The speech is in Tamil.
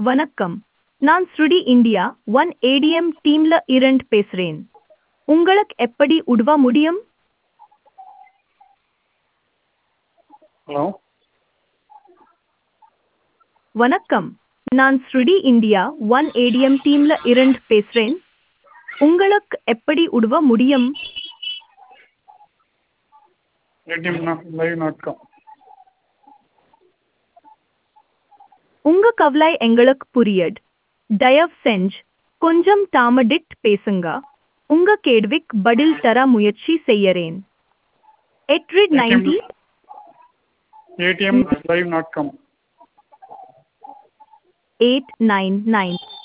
வணக்கம் நான் ஸ்ருடி இந்தியா ஒன் ஏடிஎம் டீம்ல இரண்டு பேசுறேன் உங்களுக்கு எப்படி உதவ முடியும் ஹலோ வணக்கம் நான் ஸ்ருடி இந்தியா ஒன் ஏடிஎம் டீம்ல இரண்டு பேசுறேன் உங்களுக்கு எப்படி உதவ முடியும் ஏடிஎம் லைவ் டாட் காம் உங்க கவலை எங்களுக்கு புரியுது தயவு செஞ்சு கொஞ்சம் தாமதிட் பேசுங்க உங்க கேள்விக்கு பதில் தர முயற்சி செய்யறேன் எட்ரிட் ninety ATM live dot com eight nine nine